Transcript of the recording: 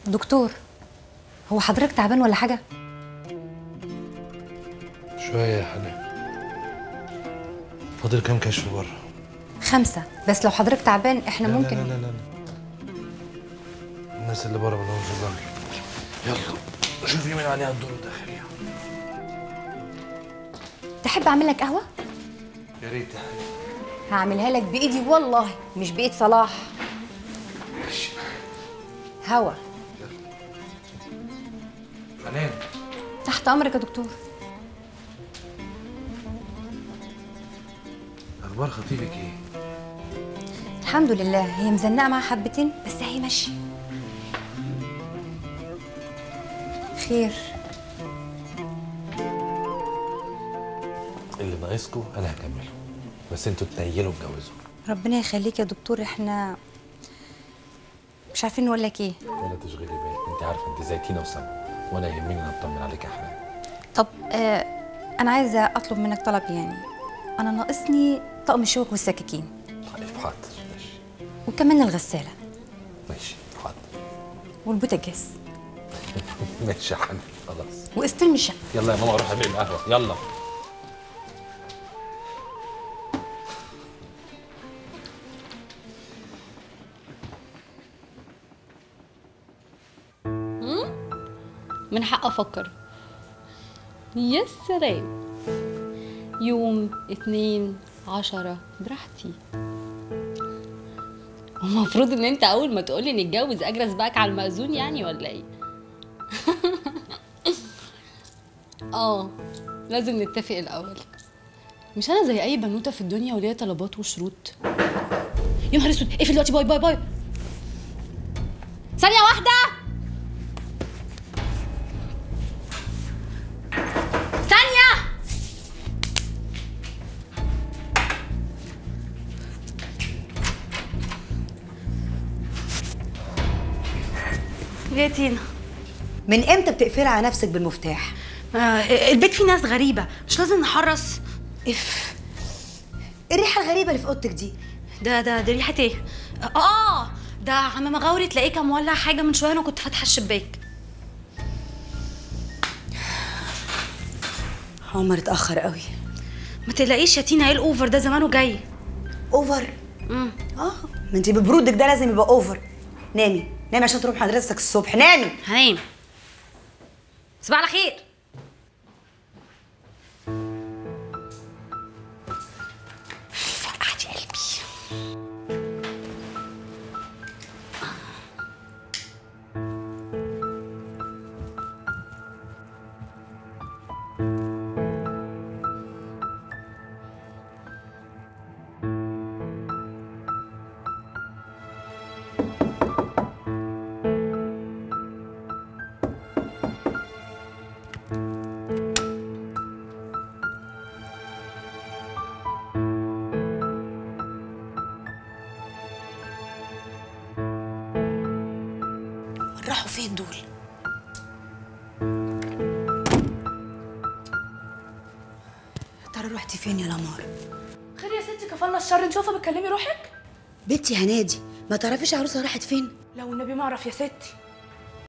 دكتور هو حضرتك تعبان ولا حاجه شوية يا حنان فاضل كام كشف بره خمسه بس لو حضرتك تعبان احنا لا ممكن لا لا لا لا. الناس اللي بره مالهمش ذنب يلا شوفي مين عليها الدور الداخلي تحب اعمل لك قهوه يا ريت يا حنان هعملها لك بايدي والله مش بايد صلاح ماشي هوا حنان تحت امرك يا دكتور اخبار خطيبك ايه؟ الحمد لله هي مزنقه معاها حبتين بس هي ماشيه خير اللي ناقصكوا انا هكمله بس انتوا تنيلوا اتجوزوا ربنا يخليك يا دكتور احنا مش عارفين نقول لك ايه ولا تشغلي بالك انت عارفه انت زي تينا وسما وانا يهمني ان اطمن عليك يا حنان طب آه انا عايزه اطلب منك طلب يعني انا ناقصني طقم الشوك والسكاكين طيب حاضر ماشي وكمان الغساله ماشي حاضر والبوتاجاز ماشي يا حنان خلاص واستلم الشقه يلا يا ماما روح اعملي القهوه يلا من حق افكر يا سلام يوم اتنين عشرة براحتي المفروض ان انت اول ما تقولي نتجوز اجري اسبقك على المأذون يعني ولا ايه اه لازم نتفق الاول مش انا زي اي بنوته في الدنيا وليا طلبات وشروط يا نهار اسود اقفل دلوقتي باي باي باي ثانيه واحده ثانيه ليه تينا من امتى بتقفلي على نفسك بالمفتاح آه البيت فيه ناس غريبه مش لازم نحرص اف الريحه الغريبه اللي في اوضتك دي ده ده ده ريحه ايه اه ده عم مغاوري تلاقيه كان مولع حاجه من شويه انا كنت فاتحه الشباك عمر اتاخر قوي ما تقلقيش يا تينا ايه الاوفر ده زمانه جاي اوفر امم اه ما انت ببرودك ده لازم يبقى اوفر نامي نامي عشان تروح مدرستك الصبح نامي هنام صباح على خير فقعتي قلبي راحوا فين دول يا ترى رحتي فين يا لمار خير يا ستي كفلنا الشر انت واقفه بتكلمي روحك بنتي هنادي ما تعرفيش عروسه راحت فين لو النبي ما اعرف يا ستي